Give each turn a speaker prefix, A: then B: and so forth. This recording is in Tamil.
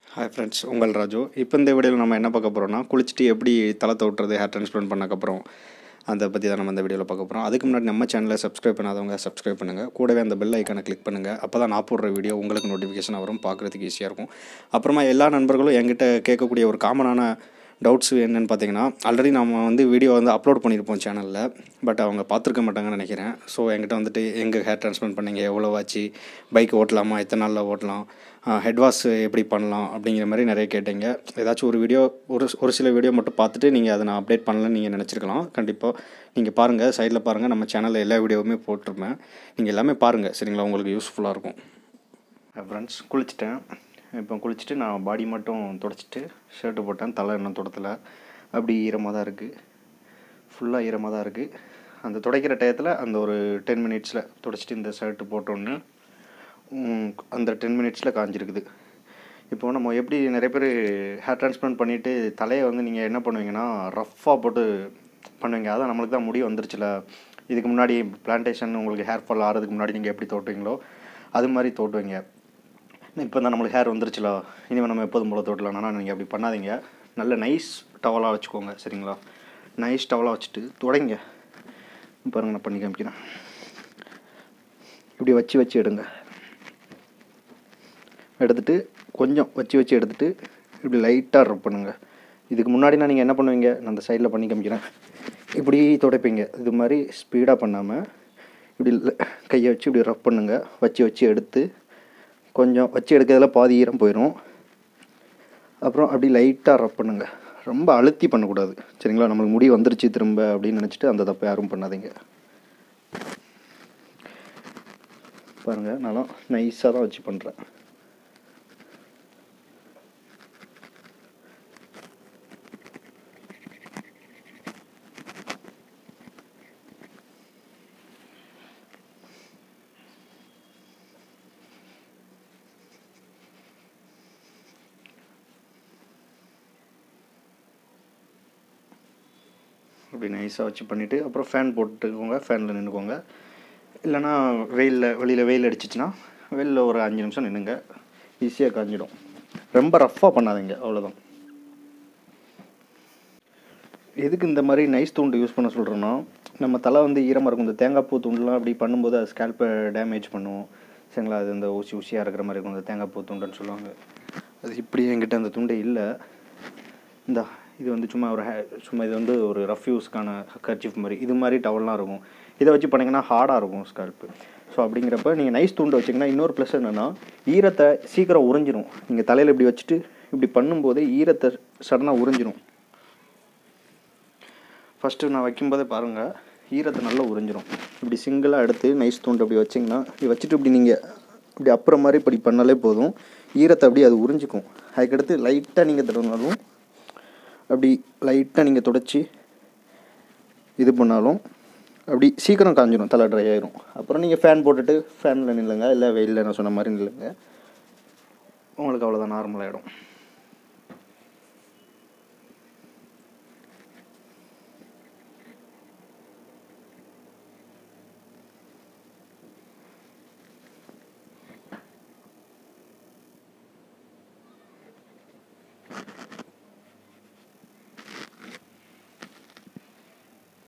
A: ஹாய் ஃப்ரெண்ட்ஸ் உங்கள் ராஜு இப்போ இந்த வீடியோவில் நம்ம என்ன பார்க்க போகிறோம்னா குளிச்சுட்டு எப்படி தலை தோட்டுறது ஹேர் ட்ரான்ஸ்பிளான்ட் பண்ணக்கப்புறம் அதை பற்றி தான் நம்ம இந்த வீடியோவில் பார்க்க போகிறோம் அதுக்கு முன்னாடி நம்ம சேனலை சப்ஸ்கிரைப் பண்ணாதவங்க சப்ஸ்கிரைப் பண்ணுங்கள் கூடவே அந்த பெல் ஐக்கானை கிளிக் பண்ணுங்கள் அப்போ தான் நான் போடுற வீடியோ உங்களுக்கு நோட்டிஃபிகேஷன் வரும் பார்க்குறதுக்கு ஈஸியாக இருக்கும் அப்புறமா எல்லா நண்பர்களும் என்கிட்ட கேட்கக்கூடிய ஒரு காமனான டவுட்ஸ் என்னென்னு பார்த்தீங்கன்னா ஆல்ரெடி நம்ம வந்து வீடியோ வந்து அப்லோட் பண்ணியிருப்போம் சேனலில் பட் அவங்க பார்த்துருக்க மாட்டாங்கன்னு நினைக்கிறேன் ஸோ என்கிட்ட வந்துட்டு எங்கே ஹேர் ட்ரான்ஸ்பிளான்ட் பண்ணீங்க எவ்வளோ ஆச்சு பைக் ஓட்டலாமா எத்தனை நாளில் ஓட்டலாம் ஹெட் வாஷ் எப்படி பண்ணலாம் அப்படிங்கிற மாதிரி நிறைய கேட்டீங்க ஏதாச்சும் ஒரு வீடியோ ஒரு ஒரு சில வீடியோ மட்டும் பார்த்துட்டு நீங்கள் அதை நான் அப்டேட் பண்ணலன்னு நீங்கள் நினச்சிருக்கலாம் கண்டிப்பாக நீங்கள் பாருங்கள் சைடில் பாருங்கள் நம்ம சேனலில் எல்லா வீடியோவுமே போட்டிருப்பேன் நீங்கள் எல்லாமே பாருங்கள் சரிங்களா உங்களுக்கு யூஸ்ஃபுல்லாக இருக்கும் ஃப்ரெண்ட்ஸ் குளிச்சிட்டேன் இப்போ குளிச்சுட்டு நான் பாடி மட்டும் துடைச்சிட்டு ஷர்ட்டு போட்டேன் தலை இன்னும் துடத்தில் அப்படி ஈரமாக தான் இருக்குது ஃபுல்லாக ஈரமாக தான் இருக்குது அந்த துடைக்கிற டயத்தில் அந்த ஒரு டென் மினிட்ஸில் துடைச்சிட்டு இந்த ஷர்ட்டு போட்டோன்னு அந்த டென் மினிட்ஸில் காஞ்சிருக்குது இப்போ நம்ம எப்படி நிறைய பேர் ஹேர் ட்ரான்ஸ்பிளான்ட் பண்ணிவிட்டு தலையை வந்து நீங்கள் என்ன பண்ணுவீங்கன்னா ரஃப்பாக போட்டு பண்ணுவீங்க அதான் நம்மளுக்கு தான் முடி வந்துருச்சுல இதுக்கு முன்னாடி பிளான்டேஷன் உங்களுக்கு ஹேர் ஃபால் ஆகிறதுக்கு முன்னாடி நீங்கள் எப்படி தோட்டுவீங்களோ அது மாதிரி தோட்டுவீங்க இப்போ தான் நம்மளுக்கு ஹேர் வந்துருச்சுல இனிமேல் நம்ம எப்போதும் போல தோட்டலாம் ஆனால் நீங்கள் அப்படி பண்ணாதீங்க நல்ல நைஸ் டவலாக வச்சுக்கோங்க சரிங்களா நைஸ் டவலாக வச்சுட்டு தொடங்க பாருங்க நான் பண்ணி காமிக்கிறேன் இப்படி வச்சு வச்சு எடுங்க எடுத்துட்டு கொஞ்சம் வச்சு வச்சு எடுத்துட்டு இப்படி லைட்டாக ரப் பண்ணுங்கள் இதுக்கு முன்னாடினா நீங்கள் என்ன பண்ணுவீங்க நான் அந்த சைடில் பண்ணி காமிக்கிறேன் இப்படி துடைப்பீங்க இது மாதிரி ஸ்பீடாக பண்ணாமல் இப்படி கையை வச்சு இப்படி ரப் பண்ணுங்கள் வச்சு வச்சு எடுத்து கொஞ்சம் வச்சு எடுக்கிறதுல பாதி ஈரம் போயிடும் அப்புறம் அப்படி லைட்டாக ரப் பண்ணுங்க ரொம்ப அழுத்தி பண்ணக்கூடாது சரிங்களா நம்மளுக்கு முடி வந்துருச்சு திரும்ப அப்படின்னு நினச்சிட்டு அந்த தப்பை யாரும் பண்ணாதீங்க பாருங்கள் நான் நைஸாக தான் வச்சு பண்ணுறேன் அப்படி நைஸாக வச்சு பண்ணிவிட்டு அப்புறம் ஃபேன் போட்டுக்கோங்க ஃபேனில் நின்றுக்கோங்க இல்லைனா வெயிலில் வெளியில் வெயில் அடிச்சிச்சுன்னா வெளியில் ஒரு அஞ்சு நிமிஷம் நின்றுங்க ஈஸியாக காஞ்சிடும் ரொம்ப ரஃப்பாக பண்ணாதீங்க அவ்வளோதான் எதுக்கு இந்த மாதிரி நைஸ் தூண்டு யூஸ் பண்ண சொல்கிறோன்னா நம்ம தலை வந்து ஈரமாக இருக்கும் இந்த தேங்காய் பூ தூண்டுலாம் அப்படி பண்ணும்போது அது ஸ்கேல்ப்பை டேமேஜ் பண்ணும் சரிங்களா அது இந்த ஊசி ஊசியாக இருக்கிற மாதிரி இருக்கும் இந்த தேங்காய் பூ துண்டுன்னு சொல்லுவாங்க அது இப்படி என்கிட்ட அந்த துண்டே இல்லை இந்த இது வந்து சும்மா ஒரு ஹே சும்மா இது வந்து ஒரு ரஃப் யூஸ்க்கான கர்ச்சிஃப் மாதிரி இது மாதிரி டவல்லாம் இருக்கும் இதை வச்சு பண்ணிங்கன்னா ஹார்டாக இருக்கும் ஸ்கால்ப்பு ஸோ அப்படிங்கிறப்ப நீங்கள் நைஸ் தூண்டு வச்சிங்கன்னா இன்னொரு ப்ளஸ் என்னென்னா ஈரத்தை சீக்கிரம் உறிஞ்சிரும் நீங்கள் தலையில் இப்படி வச்சுட்டு இப்படி பண்ணும்போதே ஈரத்தை சடனாக உறிஞ்சிரும் ஃபஸ்ட்டு நான் வைக்கும்போதே பாருங்கள் ஈரத்தை நல்லா உறிஞ்சிரும் இப்படி சிங்கிளாக எடுத்து நைஸ் தூண்டு அப்படி வச்சிங்கன்னா இப்படி வச்சுட்டு இப்படி நீங்கள் இப்படி அப்புறம் மாதிரி இப்படி பண்ணாலே போதும் ஈரத்தை அப்படி அது உறிஞ்சிக்கும் அதுக்கடுத்து லைட்டாக நீங்கள் தடவினாலும் அப்படி லைட்டாக நீங்கள் தொடச்சி இது பண்ணாலும் அப்படி சீக்கிரம் காஞ்சிடும் தலை ட்ரை ஆயிரும் அப்புறம் நீங்கள் ஃபேன் போட்டுட்டு ஃபேனில் நில்லுங்க இல்லை வெயிலில் நான் சொன்ன மாதிரி நில்லுங்க உங்களுக்கு அவ்வளோதான் நார்மல் ஆகிடும்